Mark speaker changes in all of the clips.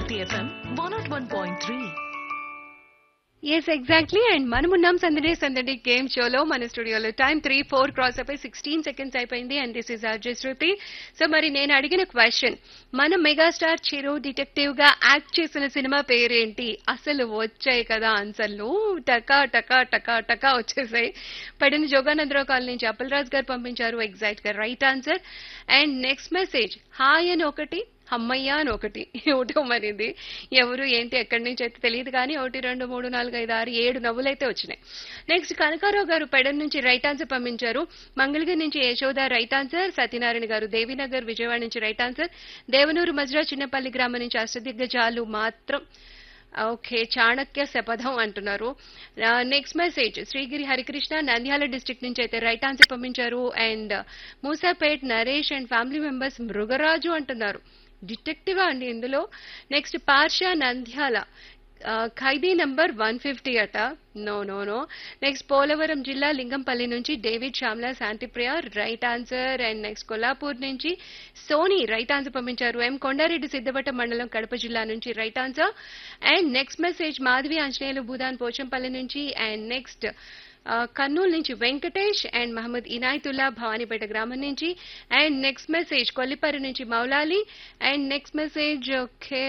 Speaker 1: City FM 101.3.
Speaker 2: Yes exactly and మనమున్నాం సందడి సందడి గేమ్ షోలో మన స్టూడియోలో టైం త్రీ ఫోర్ క్రాస్ అయిపోయి సిక్స్టీన్ సెకండ్స్ అయిపోయింది and this is RJ Shruti so మరి నేను అడిగిన క్వశ్చన్ మన మెగాస్టార్ చిరు డిటెక్టివ్ గా యాక్ట్ చేసిన సినిమా పేరేంటి అసలు వచ్చాయి కదా ఆన్సర్లు టకా టకా టకా టకా వచ్చేసాయి పడిన జోగానందరావు కాలనీ నుంచి అప్పలరాజ్ గారు పంపించారు ఎగ్జాక్ట్ గా right answer and next message hi అని ఒకటి అమ్మయ్య అని ఒకటి ఒకటో మరిది ఎవరు ఏంటి ఎక్కడి నుంచి అయితే తెలియదు కానీ ఒకటి రెండు మూడు నాలుగు ఐదు ఆరు ఏడు నవ్వులు అయితే వచ్చినాయి నెక్స్ట్ కనకారావు గారు పెడన్ నుంచి రైట్ ఆన్సర్ పంపించారు మంగళగిరి నుంచి యశోద రైట్ ఆన్సర్ సత్యనారాయణ గారు దేవీనగర్ విజయవాడ నుంచి రైట్ ఆన్సర్ దేవనూరు మజ్రా చిన్నపల్లి గ్రామం నుంచి అష్టదిగ్గజాలు మాత్రం ఓకే చాణక్య శపథం అంటున్నారు next message Srigiri Harikrishna Nandyal district నుంచి అయితే రైట్ ఆన్సర్ పంపించారు and Musapet Naresh and family members Mrugaraju అంటున్నారు డిటెక్టివ్ అండి ఇందులో నెక్స్ట్ పార్షా నంద్యాల ఆ, ఖైదీ నంబర్ వన్ ఫిఫ్టీ అట no no no next Polavaram జిల్లా లింగంపల్లి నుంచి David Shyamla Shantipriya right answer and next Kollapur నుంచి సోనీ రైట్ ఆన్సర్ పంపించారు ఎం కొండారెడ్డి సిద్ధవట మండలం కడప జిల్లా నుంచి right answer and next message Madhavi Anjaneyulu Bhoodan Pochampalli నుంచి అండ్ నెక్స్ట్ ఆ, కర్నూలు నుంచి వెంకటేష్ అండ్ మహమ్మద్ ఇనాయతుల్లా భవానీపేట గ్రామం నుంచి అండ్ నెక్స్ట్ మెసేజ్ కొల్లిపర్రి నుంచి Moulali and next message okay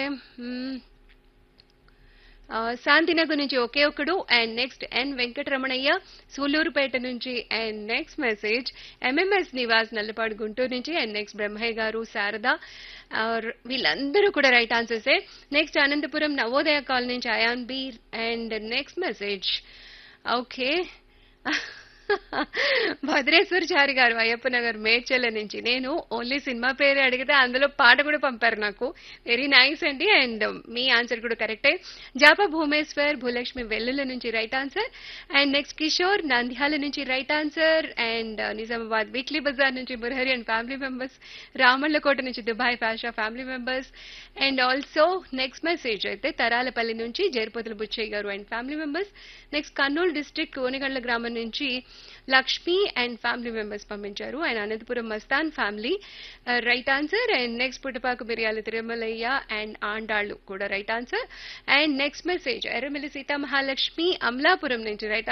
Speaker 2: ఆ, శాంతినగర్ నుంచి ఒకే ఒకడు and next N Venkataramanaiah Sullurpeta నుంచి and next message MMS Nivas Nallapadu Guntur నుంచి అండ్ నెక్స్ట్ బ్రహ్మయ్య గారు శారద ఆ, వీళ్ళందరూ కూడా రైట్ ఆన్సర్సే నెక్స్ట్ అనంతపురం నవోదయ కాలనీ నుంచి ion Bir and next message okay Bhadreshwar Chari గారు అయ్యప్ప నగర్ మేడ్చల్ల నుంచి నేను ఓన్లీ సినిమా పేరే అడిగితే అందులో పాట కూడా పంపారు నాకు వెరీ నైస్ అండి అండ్ మీ ఆన్సర్ కూడా కరెక్టే జాపా భూమేశ్వర్ భూలక్ష్మి వెల్లుల నుంచి right answer and next Kishore Nandyal నుంచి right answer and Nizamabad weekly బజార్ నుంచి Murahari and family members Ramallakota నుంచి Dubai Pasha family members and also next message అయితే తరాలపల్లి నుంచి జేరుపోతుల బుచ్చయ్య గారు and family members next Kurnool district Konigandla గ్రామం నుంచి లక్ష్మి అండ్ ఫ్యామిలీ మెంబర్స్ పంపించారు and Anantapur Mastan family right answer and next Puttapaka Miriyala Tirumalaiah and Andallu కూడా right answer and next message Erramilli Sita Mahalakshmi Amalapuram నుంచి రైట్